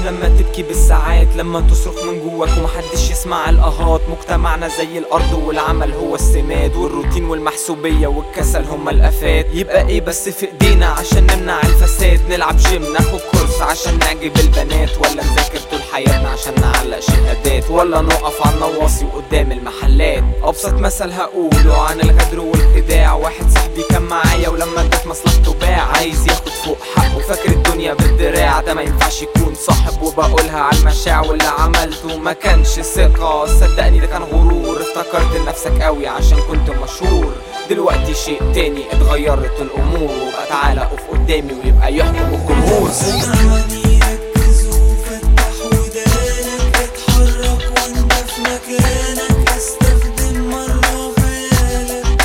لما تبكي بالساعات لما تصرخ من جواك ومحدش يسمع القهات مجتمعنا زي الارض والعمل هو السماد والروتين والمحسوبيه والكسل هما الافات يبقى ايه بس في ايدينا عشان نمنع الفساد نلعب جيم ناخد كورس عشان نعجب البنات ولا نذاكر طول حياتنا عشان نعلق شهادات ولا نقف على النواصي وقدام المحلات ابسط مثل هقوله عن الغدر والخداع واحد صاحبي كان معايا ولما جت مصلحته باع عايز ياخد فوق حقه فاكر الدنيا بالدراع ده ما ينفعش يكون صاحب وبقولها على المشاع واللي عملته ما كانش ثقة صدقني ده كان غرور افتكرت نفسك قوي عشان كنت مشهور دلوقتي شيء تاني اتغيرت الامور وبقى تعالى اقف قدامي ويبقى يحكم الجمهور سمعني ركز وفتح ودانك اتحرك وانت في مكانك استخدم مرة خيالك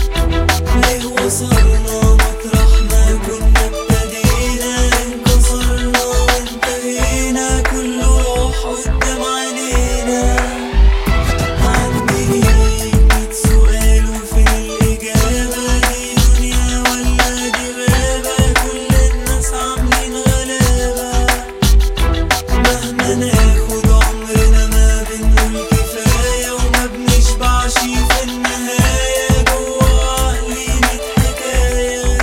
ليه وصلنا مطرح ما كنا ابتدينا انكسرنا وانتهينا كله راح قدام عينينا عندي ميت سؤال وفين الإجابة دي دنيا ولا دي غابة كل الناس عاملين غلابة مهما ناخد عمرنا ما بنقول كفاية وما بنشبعش في النهاية جوا عقلي ميت حكاية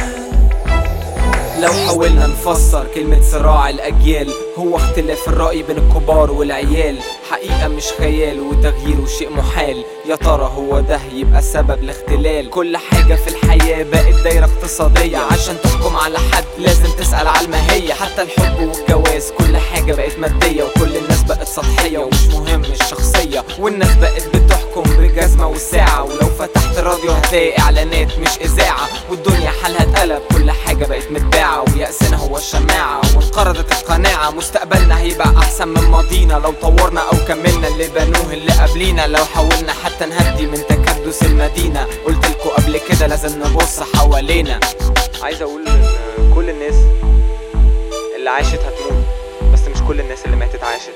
لو حاولنا نفسر كلمة صراع الأجيال هو اختلاف الرأي بين الكبار والعيال حقيقة مش خيال وتغييره شيء محال يا ترى هو ده يبقى سبب الاختلال كل حاجة في الحياة بقت دايرة اقتصادية عشان تحكم على حد لازم تسأل على الماهية حتى الحب والجواز كل حاجة بقت مادية وكل الناس بقت سطحية ومش مهم الشخصية والناس بقت بتحكم بجزمة وساعة ولو فتحت راديو هتلاقي إعلانات مش إذاعة والدنيا حالها اتقلب كل حاجة بقت متباعة ويأسنا هو الشماعة وانقرضت القناعة مستقبلنا هيبقى أحسن من ماضينا لو طورنا أو كملنا اللي بنوه اللي قبلينا لو حاولنا حتى نهدي من تكدس المدينة قلتلكوا قبل كده لازم نبص حوالينا عايز أقول إن كل الناس اللي عاشت هتموت بس مش كل الناس اللي ماتت عاشت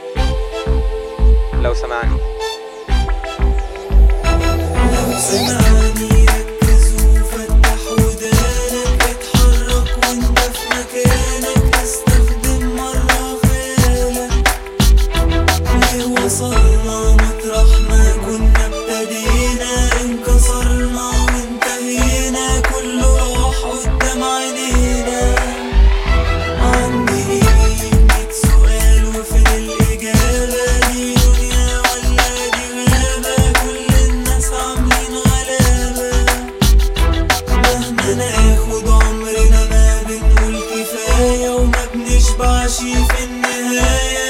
لو سمعني لو سمعني ركز وفتح ودانك اتحرك وانت في مكانك استخدم مرة خيالك ليه وصلنا مطرح ما كنا ابتدينا انكسرنا وانتهينا كله راح قدام عينينا عندي ميت سؤال وفين الإجابة دي دنيا ولا دي غابة كل الناس عاملين غلابة مهما ناخد عمرنا ما بنقول كفاية وما بنشبعش في النهاية